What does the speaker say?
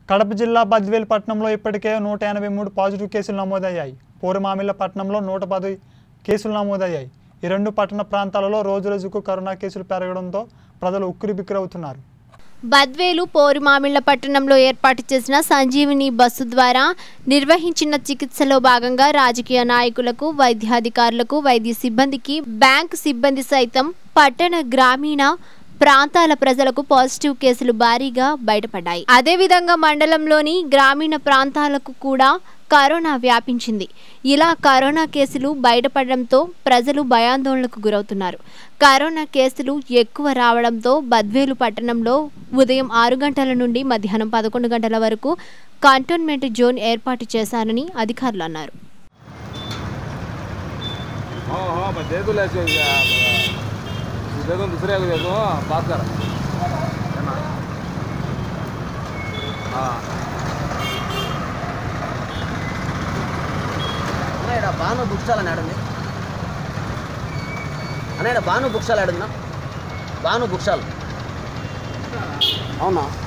కడప జిల్లా బద్వేల్ పట్టణంలో ఇప్పటికే నూట ఎనభై మూడు పాజిటివ్ కేసులు నమోదయ్యాయి పూర్మామిల్ల పట్టణంలో నూట పది కేసులు నమోదయ్యాయి ఈ రెండు పట్టణ ప్రాంతాలలో రోజురోజుకు కరోనా కేసులు పెరగడంతో ప్రజలు ఉక్కిరిబిక్కిరవుతున్నారు బద్వేలు పోరుమామిళ్ల పట్టణంలో ఏర్పాటు చేసిన సంజీవిని బస్సు ద్వారా నిర్వహించిన చికిత్సలో భాగంగా రాజకీయ నాయకులకు వైద్యాధికారులకు వైద్య సిబ్బందికి బ్యాంక్ సిబ్బంది సైతం పట్టణ గ్రామీణ ప్రాంతాల ప్రజలకు పాజిటివ్ కేసులు భారీగా బయటపడ్డాయి అదేవిధంగా మండలంలోని గ్రామీణ ప్రాంతాలకు కూడా కరోనా వ్యాపించింది ఇలా కరోనా కేసులు బయటపడడంతో ప్రజలు భయాందోళనకు గురవుతున్నారు కరోనా కేసులు ఎక్కువ రావడంతో బద్వేలు పట్టణంలో ఉదయం ఆరు గంటల నుండి మధ్యాహ్నం పదకొండు గంటల వరకు కంటోన్మెంట్ జోన్ ఏర్పాటు చేశారని అధికారులు అన్నారు हाँ हाँ मैं दे दूँ ऐसे दे दूँ दूसरे को दे दूँ बात कर है ना हाँ అన్న ఇక్కడ భాను బుక్ స్టాల్ అని ఆడుంది అన్న ఇక్కడ భాను బుక్ స్టాల్ ఆడుందా భాను బుక్ స్టాల్ అవునా